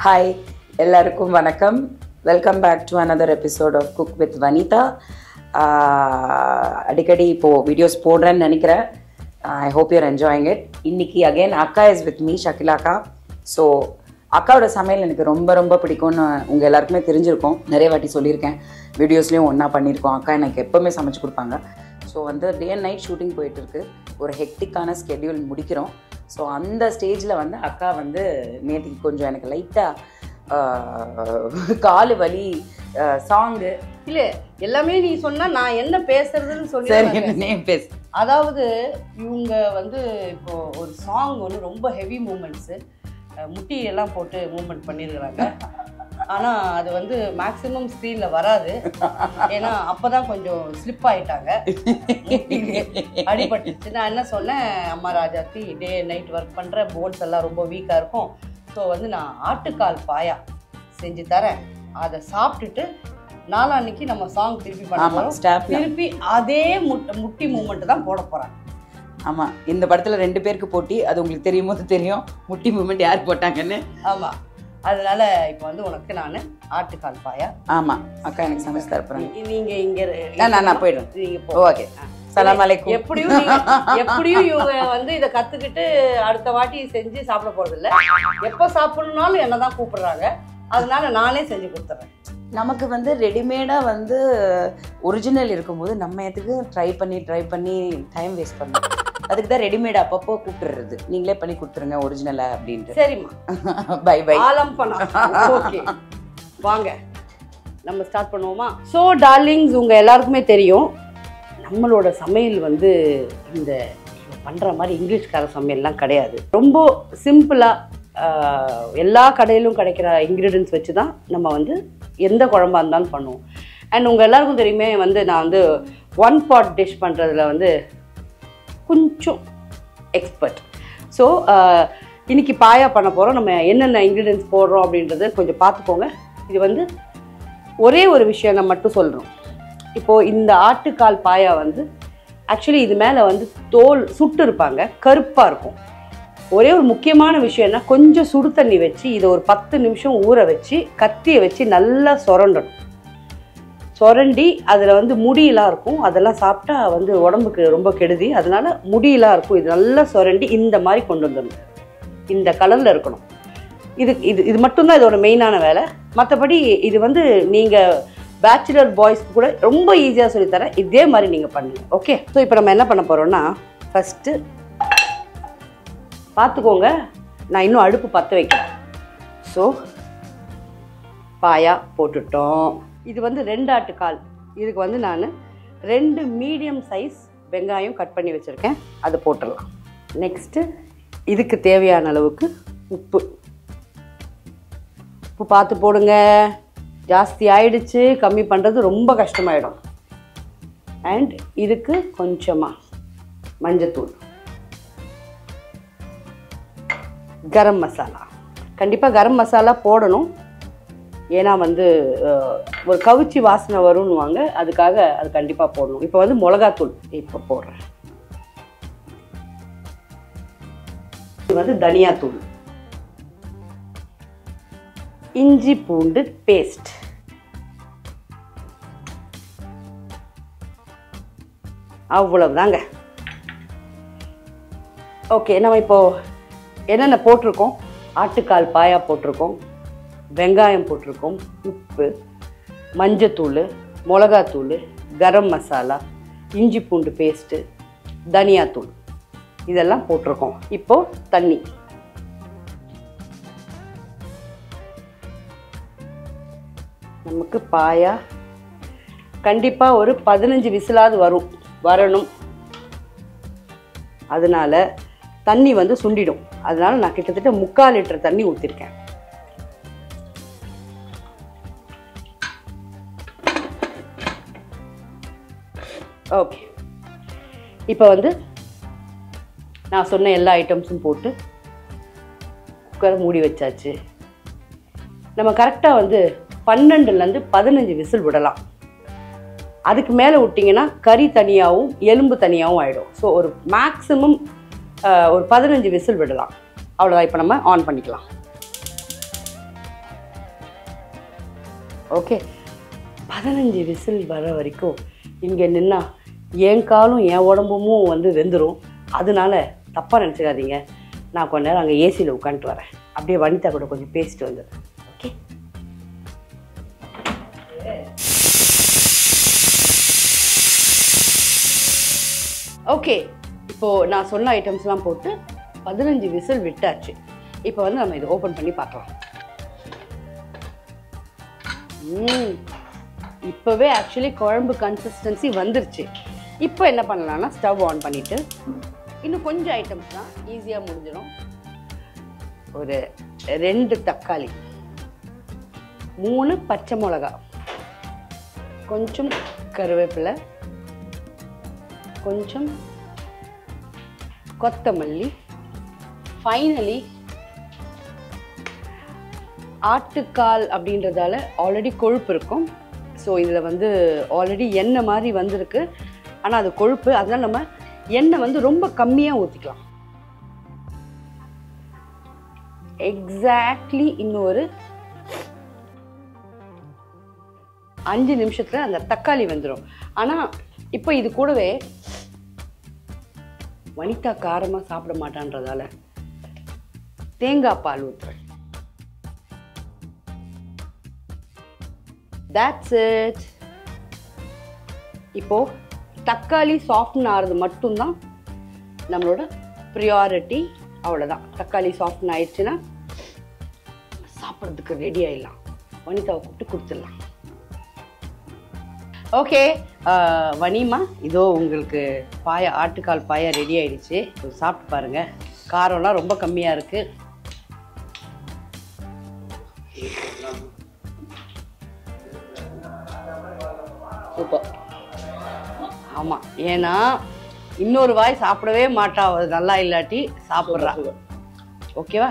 Hi எல்லாருக்கும் வணக்கம் welcome back to another episode of cook with Vanitha அடிக்கடி இப்போது வீடியோஸ் போடுறேன்னு நினைக்கிறேன் I hope you're enjoying it இன்னைக்கு அகைன் அக்கா இஸ் வித் மீ ஷக்கிலா அக்கா ஸோ அக்காவோட சமையல் எனக்கு ரொம்ப ரொம்ப பிடிக்கும்னு உங்கள் எல்லாருக்குமே தெரிஞ்சிருக்கும் நிறைய வாட்டி சொல்லியிருக்கேன் வீடியோஸ்லேயும் ஒன்றா பண்ணியிருக்கோம் அக்கா எனக்கு எப்போவுமே சமைச்சு கொடுப்பாங்க ஸோ வந்து டே அண்ட் நைட் ஷூட்டிங் போயிட்டுருக்கு ஒரு ஹெக்டிக்கான ஸ்கெடியூல் முடிக்கிறோம் ஸோ அந்த ஸ்டேஜில் வந்து அக்கா வந்து நேற்றுக்கு கொஞ்சம் எனக்கு லைட்டாக காலு வலி சாங்கு இல்ல எல்லாமே நீ சொன்னா நான் என்ன பேசுறதுன்னு சொல்லி சரி நேம் பேசு அதாவது இவங்க வந்து இப்போ ஒரு சாங் வந்து ரொம்ப ஹெவி மூமெண்ட்ஸு முட்டி எல்லாம் போட்டு மூமெண்ட் பண்ணியிருக்கிறாங்க ஆனா அது வந்து மேக்ஸிமம் ஸ்க்ரீன்ல வராது ஏன்னா அப்பதான் கொஞ்சம் ஸ்லிப் ஆயிட்டாங்க அடிபட்டுச்சு நான் என்ன சொன்னேன் அம்மா ராஜாத்தி டே நைட் ஒர்க் பண்ற போன்ஸ் எல்லாம் ரொம்ப வீக்கா இருக்கும் ஸோ வந்து நான் ஆட்டுக்கால் பாயா செஞ்சு தரேன் அதை சாப்பிட்டுட்டு நாளான்னைக்கு நம்ம சாங் திருப்பி பண்ண ஆமாம் போறோம் ஸ்டாப் திருப்பி அதே முட்டை முட்டி மூமெண்ட் தான் போட போறாங்க ஆமாம் இந்த படத்தில் ரெண்டு பேருக்கு போட்டி அது உங்களுக்கு தெரியும் போது தெரியும் முட்டி மூமெண்ட் யார் போட்டாங்கன்னு ஆமா அதனால இப்போ வந்து உனக்கு நான் ஆட்டுக்கால் பாயா ஆமாம் அக்கா எனக்கு சமைச்சு தரப்போகிறாங்க நீ- நீங்க இங்க இரு- நான் நான் நான் போயிடுறேன் நீங்க போ ஓகே சலாம் அலைக்கும் எப்படியும் நீங்க- எப்படியும் இவங்க வந்து இதை கத்துக்கிட்டு அடுத்த வாட்டி செஞ்சு சாப்பிட போறது இல்ல எப்ப சாப்பிடணும்னாலும் என்னதான் கூப்பிடுறாங்க அதனால நானே செஞ்சு கொடுத்துறேன் நமக்கு வந்து ரெடிமேடாக வந்து ஒரிஜினல் இருக்கும்போது நம்ம எதுக்கு ட்ரை பண்ணி ட்ரை பண்ணி டைம் வேஸ்ட் பண்ணணும் அதுக்கு தான் ரெடிமேட் அப்பப்போ கூப்பிட்டுறது நீங்களே பண்ணி கொடுத்துருங்க ஒரிஜினலை அப்படின்ட்டு சரிம்மா பை பை ஆலம் பண்ணா ஓகே வாங்க நம்ம ஸ்டார்ட் பண்ணுவோமா ஸோ டார்லிங்ஸ் உங்க எல்லாருக்குமே தெரியும் நம்மளோட சமையல் வந்து இந்த இவ பண்ற மாதிரி இங்கிலீஷ்கார சமையல்லாம் கிடையாது ரொம்ப சிம்பிளா ஆஹ், எல்லா கடையிலும் கிடைக்கிற இன்க்ரீடியன்ஸ் வச்சு தான் நம்ம வந்து எந்த குழம்பா இருந்தாலும் பண்ணுவோம் அண்ட் உங்கள் எல்லாருக்கும் தெரியுமே வந்து நான் வந்து ஒன் பாட் டிஷ் பண்ணுறதுல வந்து கொஞ்சம் எக்ஸ்பர்ட் ஸோ இன்னைக்கு பாயா பண்ண போகிறோம் நம்ம என்னென்ன இன்க்ரீடியன்ஸ் போடுறோம் அப்படின்றத கொஞ்சம் பார்த்துக்கோங்க இது வந்து ஒரே ஒரு விஷயம் நான் மட்டும் சொல்கிறோம் இப்போது இந்த ஆட்டுக்கால் பாயா வந்து ஆக்சுவலி இது மேலே வந்து தோல் சுட்டு இருப்பாங்க கருப்பாக இருக்கும் ஒரே ஒரு முக்கியமான விஷயம்னா கொஞ்சம் சுடு தண்ணி வச்சு இதை ஒரு பத்து நிமிஷம் ஊற வச்சு கத்தியை வச்சு நல்லா சுரண்டணும் சுரண்டி அதில் வந்து முடியெல்லாம் இருக்கும் அதெல்லாம் சாப்பிட்டா வந்து உடம்புக்கு ரொம்ப கெடுதி அதனால முடியெல்லாம் இருக்கும் இது நல்லா சுரண்டி இந்த மாதிரி கொண்டு வந்துடணும் இந்த கலரில் இருக்கணும் இது இது இது மட்டும்தான் இதோட மெயினான வேலை மற்றபடி இது வந்து நீங்கள் பேச்சுலர் பாய்ஸ்க்கு கூட ரொம்ப ஈஸியாக சொல்லித்தரேன் இதே மாதிரி நீங்கள் பண்ணுங்க ஓகே ஸோ இப்போ நம்ம என்ன பண்ண போகிறோம்னா ஃபஸ்ட்டு பார்த்துக்கோங்க நான் இன்னும் அடுப்பு பற்ற வைக்கிறேன் ஸோ பாயா போட்டுட்டோம் இது வந்து ரெண்டு ஆட்டுக்கால் இதுக்கு வந்து நான் ரெண்டு மீடியம் சைஸ் வெங்காயம் கட் பண்ணி வச்சுருக்கேன் அதை போட்டுடலாம் நெக்ஸ்ட்டு இதுக்கு தேவையான அளவுக்கு உப்பு உப்பு பார்த்து போடுங்க ஜாஸ்தி ஆயிடுச்சு கம்மி பண்ணுறது ரொம்ப கஷ்டமாயிடும் அண்ட் இதுக்கு கொஞ்சமாக மஞ்சத்தூள் கரம் மசாலா கண்டிப்பாக கரம் மசாலா போடணும் ஏன்னா வந்து அஹ், ஒரு கவுச்சி வாசனை வரும்னுவாங்க அதுக்காக அது கண்டிப்பாக போடணும் இப்போ வந்து மிளகாத்தூள் இப்போ போடுறேன் இது வந்து தனியாத்தூள் இஞ்சி பூண்டு பேஸ்ட் அவ்வளவுதாங்க ஓகே நம்ம இப்போ என்னென்ன போட்டிருக்கோம் ஆட்டுக்கால் பாயா போட்டிருக்கோம் வெங்காயம் போட்டிருக்கோம் உப்பு மஞ்சத்தூள் மிளகாத்தூள் கரம் மசாலா இஞ்சி பூண்டு பேஸ்ட்டு தனியாத்தூள் இதெல்லாம் போட்டிருக்கோம் இப்போ தண்ணி நமக்கு பாயா கண்டிப்பாக ஒரு பதினஞ்சு விசிலாவது வரும் வரணும் அதனால தண்ணி வந்து சுண்டிடும் அதனால நான் கிட்டத்தட்ட முக்கால் லிட்டர் தண்ணி ஊற்றிருக்கேன் ஓகே இப்போ வந்து நான் சொன்ன எல்லா ஐட்டம்ஸும் போட்டு குக்கரை மூடி வச்சாச்சு நம்ம கரெக்டாக வந்து பன்னெண்டுலேருந்து பதினஞ்சு விசில் விடலாம் அதுக்கு மேலே விட்டிங்கன்னா கறி தனியாகவும் எலும்பு தனியாகவும் ஆகிடும் ஸோ ஒரு மேக்ஸிமம் ஒரு பதினஞ்சு விசில் விடலாம் அவ்வளோதான் இப்போ நம்ம ஆன் பண்ணிக்கலாம் ஓகே பதினஞ்சு விசில் வர வரைக்கும் இங்கே நின்னா என் காலும் என் உடம்பும் வந்து வெந்துடும் அதனால தப்பாக நினச்சிக்காதீங்க நான் கொஞ்ச நேரம் அங்கே ஏசியில் உட்காந்துட்டு வரேன் அப்படியே வனிதா கூட கொஞ்சம் பேசிட்டு வந்துடுறேன் ஓகே ஓகே இப்போது நான் சொன்ன ஐட்டம்ஸ்லாம் போட்டு பதினஞ்சு விசில் விட்டாச்சு இப்போ வந்து நம்ம இதை ஓப்பன் பண்ணி பார்க்கலாம் ம் இப்போவே ஆக்சுவலி குழம்பு கன்சிஸ்டன்சி வந்துருச்சு இப்போ என்ன பண்ணலாம்னா ஸ்டவ் ஆன் பண்ணிவிட்டு இன்னும் கொஞ்சம் ஐட்டம்ஸ் தான் ஈஸியாக முடிஞ்சிடும் ஒரு ரெண்டு தக்காளி மூணு பச்சை மிளகா கொஞ்சம் கருவேப்பிலை கொஞ்சம் கொத்தமல்லி ஃபைனலி ஆட்டுக்கால் அப்படின்றதால ஆல்ரெடி கொழுப்பு இருக்கும் ஸோ இதில் வந்து ஆல்ரெடி எண்ணெய் மாதிரி வந்திருக்கு ஆனால் அது கொழுப்பு அதனால நம்ம எண்ணெய் வந்து ரொம்ப கம்மியாக ஊற்றிக்கலாம் எக்ஸாக்ட்லி இன்னொரு அஞ்சு நிமிஷத்தில் அந்த தக்காளி வந்துடும் ஆனால் இப்போ இது கூடவே வனிதா காரமாக சாப்பிட மாட்டான்றதால தேங்காய் பால் ஊற்றுறேன் that's it இப்போ தக்காளி சாஃப்ட்ன் ஆகிறது மட்டும்தான் நம்மளோட ப்ரியாரிட்டி அவ்வளோதான் தக்காளி சாஃப்ட்ன் ஆயிடுச்சுன்னா சாப்பிட்றதுக்கு ரெடி ஆயிடலாம் வனிதாவை கூப்பிட்டு கொடுத்துடலாம் ஓகே வனிமா இதோ உங்களுக்கு பாயா ஆட்டுக்கால் பாயா ரெடி ஆயிடுச்சு இப்போ சாப்பிட்டு பாருங்க காரம்லாம் ரொம்ப கம்மியாக இருக்குது சூப்பர் ஆமாம் ஏன்னா இன்னொரு வாய் சாப்பிடவே மாட்டா அவ நல்லா இல்லாட்டி சாப்பிட்றா ஓகேவா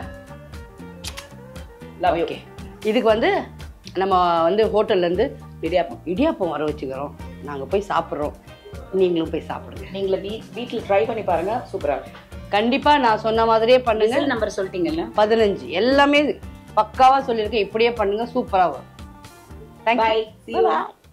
லவ் யூ ஓகே இதுக்கு வந்து நம்ம வந்து ஹோட்டல்லேருந்து இடியாப்பம் இடியாப்பம் வர வச்சுக்கிறோம் நாங்கள் போய் சாப்பிட்றோம் நீங்களும் போய் சாப்பிடுங்க நீங்கள வீ வீட்டில் ட்ரை பண்ணி பாருங்க சூப்பரா கண்டிப்பாக நான் சொன்ன மாதிரியே பண்ணுங்க விசில் நம்பர் சொல்லிட்டீங்கல்ல பதினஞ்சு எல்லாமே பக்காவாக சொல்லியிருக்கேன் இப்படியே பண்ணுங்க சூப்பராக வரும் தேங்க்யூ Bye. See you.